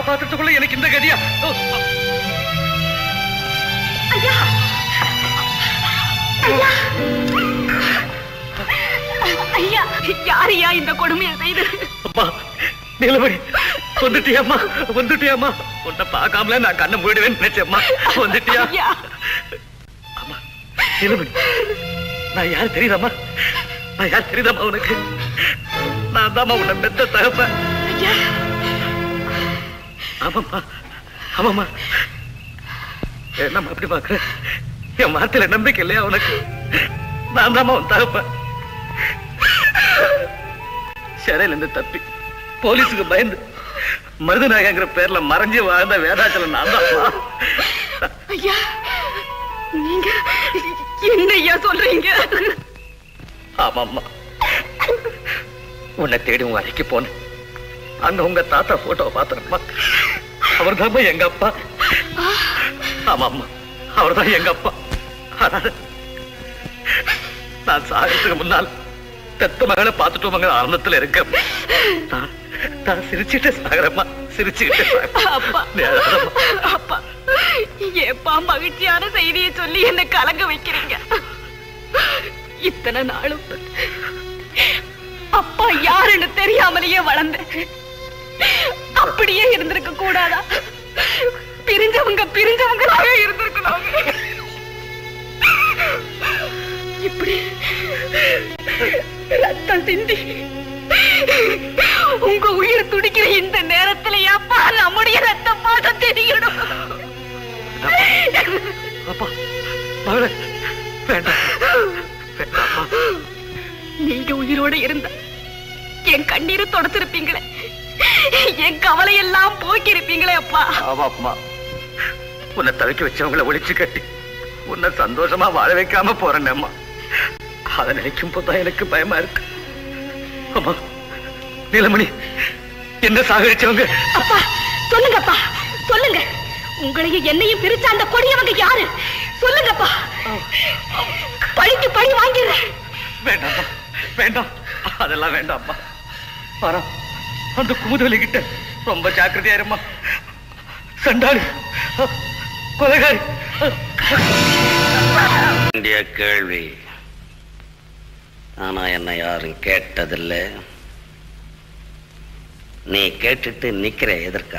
காப்பாத்துறதுக்குள்ள எனக்கு இந்த கதியா ஓ, ஐயா ஐயா ஐயா யாரையா இந்த கொடுமையை செய்தது அம்மா நிலவடி வந்துட்டியாம்மா வந்துட்டியாம்மா உன்னை பார்க்காமல நான் கண்ணை மூடிடுவேன்னு நினைச்சேம்மா வந்துட்டியா ஐயா அம்மா நிலவடி நான் யார் தெரியுதாம்மா நான் யார் தெரியுதாம்மா உனக்கு நான் தாம்மா உன்னை பெத்த தகப்பேன் ஐயா ஆமாம்மா ஆமாம்மா என்னம்மா அப்படி பாக்குற என் வார்த்தையில நம்பிக்கை இல்லையா உனக்கு நான் தாம்மா உன் தகப்பேன் சிறையில இருந்து தப்பி போலீஸுக்கு பயந்து மருதநாயகங்கிற பேர்ல மறைஞ்சு வாழ்ந்த வேதாச்சலம் நான் தான் ஐயா நீங்க என்ன ஐயா சொல்றீங்க ஆமாம்மா உன்னை தேடி உங்க அறைக்கு போனேன் அங்க உங்க தாத்தா போட்டோ பாத்துறப்பா அவர் தான் எங்க அப்பா ஆமாம்மா அவர் தான் எங்க அப்பா ஆனா, நான் சாகிறதுக்கு முன்னால் பெத்த மகளை பார்த்துட்டோமங்க ஆனந்தத்துல இருக்க நான் நான் சிரிச்சுட்டு சாகிறேம்மா சிரிச்சுக்கிட்டு சாகிறேன். அப்பா நீ அழாதம்மா. அப்பா ஏப்பா மகிழ்ச்சியான செய்தியை சொல்லி என்ன கலங்க வைக்கிறீங்க இத்தனை நாளும் அப்பா யாருன்னு தெரியாமலேயே வளர்ந்தேன் அப்படியே இருந்திருக்க கூடாதா பிரிஞ்சவங்க பிரிஞ்சவங்களாவே இருந்திருக்கணும் இப்படி ரத்தம் சிந்தி உங்க உயிர் துடிக்கிற இந்த நேரத்துல அப்பா நம்முடைய ரத்தம் பாதம் தெரியணும் அப்பா மகளே வேண்டாம் வேண்டாம்மா நீங்க உயிரோட இருந்தா என் கண்ணீரை தொடச்சிருப்பீங்களே என் கவலை எல்லாம் போக்கி இருப்பீங்களே அப்பா ஆமாம்மா உன்னை தவிக்க வச்சவங்கள ஒழிச்சு கட்டி உன்னை சந்தோஷமா வாழ வைக்காம போறேன்னேம்மா அதை நினைக்கும் போதுதான் எனக்கு பயமா இருக்கு அம்மா நீலமணி என்ன சாகரிச்சவங்க அப்பா சொல்லுங்கப்பா சொல்லுங்க உங்களையும் என்னையும் பிரிச்ச அந்த கொடியவங்க யாரு சொல்லுங்கப்பா பழிக்கு பழி வாங்கிடுறேன் வேண்டாம்மா வேண்டாம் அதெல்லாம் வேண்டாம்மா பாரா அந்த குமுதலி கிட்ட ரொம்ப ஜாக்கிரதையா இருமா சண்டாளி கொலைகாரி வேண்டிய கேள்வி ஆனா என்ன யாரும் கேட்டதில்லை நீ கேட்டுட்டு நிக்கிற எதற்கா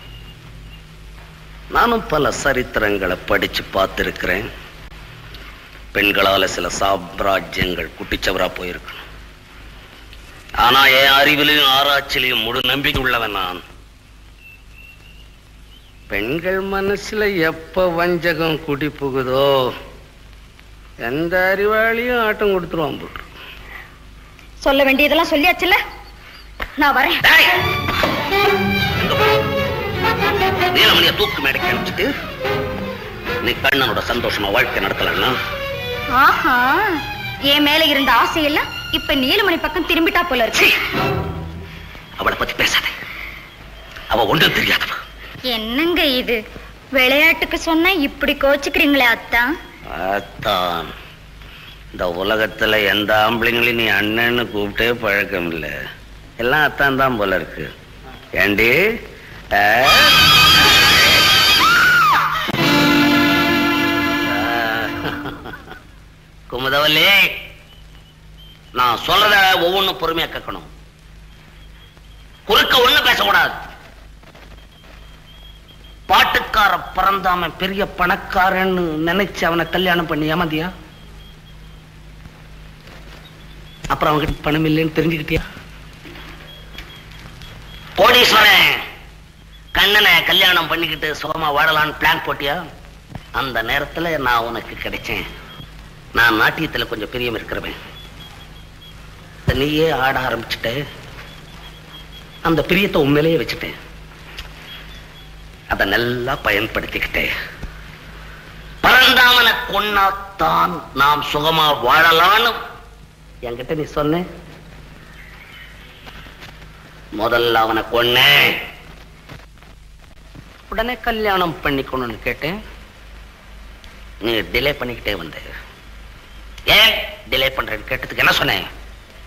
நானும் பல சரித்திரங்களை படிச்சு பார்த்திருக்கிறேன் பெண்களால சில சாம்ராஜ்யங்கள் குட்டிச்சவரா போயிருக்கு ஆனா என் அறிவிலையும் ஆராய்ச்சியிலையும் முழு நம்பிக்கை உள்ளவன் நான் பெண்கள் மனசுல எப்ப வஞ்சகம் குடி புகுதோ எந்த அறிவாளியும் ஆட்டம் கொடுத்துருவான் போட்டு சொல்ல வேண்டியதெல்லாம் சொல்லியாச்சுல்ல நான் வரேன் நீலமணிய தூக்கு மேடைக்கு அனுப்பிச்சிட்டு நீ கண்ணனோட சந்தோஷமா வாழ்க்கை நடத்தலன்னா ஆஹா என் மேல இருந்த ஆசையெல்லாம் இப்ப நீலமணி பக்கம் திரும்பிட்டா போல இருக்கு அவளை பத்தி பேசாத அவ ஒன்றும் தெரியாதவ என்னங்க இது விளையாட்டுக்கு சொன்னா இப்படி கோச்சுக்கிறீங்களே அத்தா அத்தான் இந்த உலகத்துல எந்த ஆம்பளைங்களையும் நீ அண்ணன்னு கூப்பிட்டே பழக்கம் இல்ல எல்லாம் அத்தான் தான் போல இருக்கு ஏண்டி ஆ? குமுதவல்லி நான் சொல்றத ஒவ்வொன்றும் பொறுமையா கேட்கணும் குறுக்க ஒண்ணு பேசக்கூடாது பாட்டுக்கார பிறந்தாம பெரிய பணக்காரன்னு நினைச்சு அவனை கல்யாணம் பண்ணி ஏமாந்தியா அப்புறம் அவன்கிட்ட பணம் இல்லைன்னு தெரிஞ்சுக்கிட்டியா கோடீஸ்வரன் கண்ணனை கல்யாணம் பண்ணிக்கிட்டு சுகமா வாழலான்னு பிளான் போட்டியா அந்த நேரத்துல நான் உனக்கு கிடைச்சேன் நான் நாட்டியத்துல கொஞ்சம் பிரியம் இருக்கிறவன் நீயே ஆட ஆரம்பிச்சுட்ட அந்த பிரியத்தை உண்மையிலேயே வச்சுட்டேன் அதை நல்லா பயன்படுத்திக்கிட்டேன் பரந்தாமனை கொன்னாத்தான் நாம் சுகமா வாழலான்னு என்கிட்ட நீ சொன்ன முதல்ல அவனை கொன்னேன் உடனே கல்யாணம் பண்ணிக்கணும்னு கேட்டேன் நீ டிலே பண்ணிக்கிட்டே வந்த ஏன் டிலே பண்றேன்னு கேட்டதுக்கு என்ன சொன்னேன்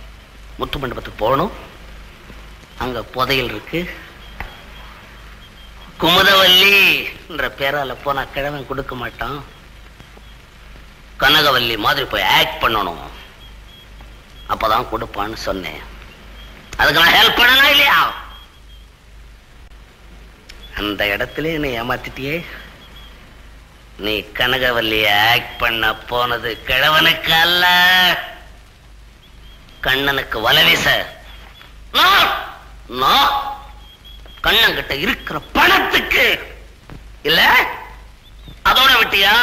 முத்து மண்டபத்துக்கு போகணும் அங்க புதையல் இருக்கு குமுதவல்லி என்ற பேரால போனா கிழவன் கொடுக்க மாட்டான் கனகவல்லி மாதிரி போய் ஆக்ட் பண்ணணும் அப்பதான் கொடுப்பான்னு சொன்னேன் அதுக்கு நான் ஹெல்ப் பண்ணனா இல்லையா அந்த இடத்துல என்னை ஏமாத்திட்டியே நீ கனகவல்லிய ஆக்ட் பண்ண போனது கிழவனுக்கு அல்ல கண்ணனுக்கு வலவீச நான், நான் கண்ணங்கிட்ட இருக்கிற பணத்துக்கு இல்ல அதோட விட்டியா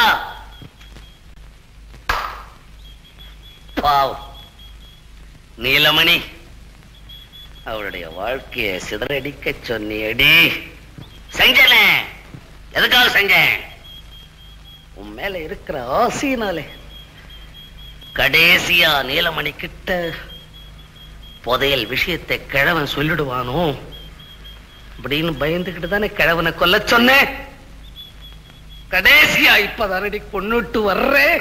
பாவம் நீலமணி அவளுடைய வாழ்க்கையை சிதறடிக்க சொன்னியடி செஞ்சனே எதுக்காக செஞ்சேன் உன் மேல இருக்கிற ஆசையினாலே கடைசியா நீலமணி கிட்ட புதையல் விஷயத்தை கிழவன் சொல்லிடுவானோ அப்படின்னு பயந்துகிட்டு தானே கிழவனை கொல்ல சொன்னேன் கடைசியா இப்பதானடி கொன்னுட்டு வர்றேன்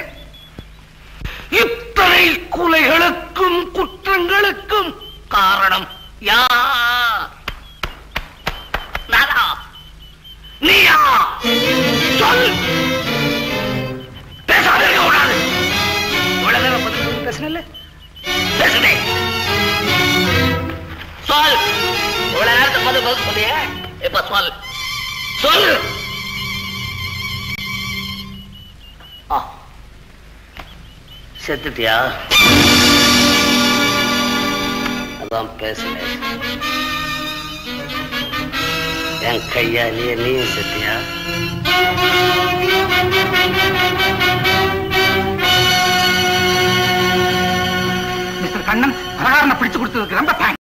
இத்தனை கொலைகளுக்கும் குற்றங்களுக்கும் காரணம் யார் நானா நீயா சொல் பேசாத இருக்க கூடாது இவ்வளவு நேரம் பதில் பேசுனேன்ல பேசுனே சொல் இவ்வளவு நேரத்துக்கு பதில் பதில் சொல்லியே இப்ப சொல் சொல் ஆ செத்துட்டியா அதான் பேசல என் கையாலேயே நீயும் செத்தியா மிஸ்டர் கண்ணன் பிரகாரனை பிடிச்சு கொடுத்ததுக்கு ரொம்ப தேங்க்ஸ்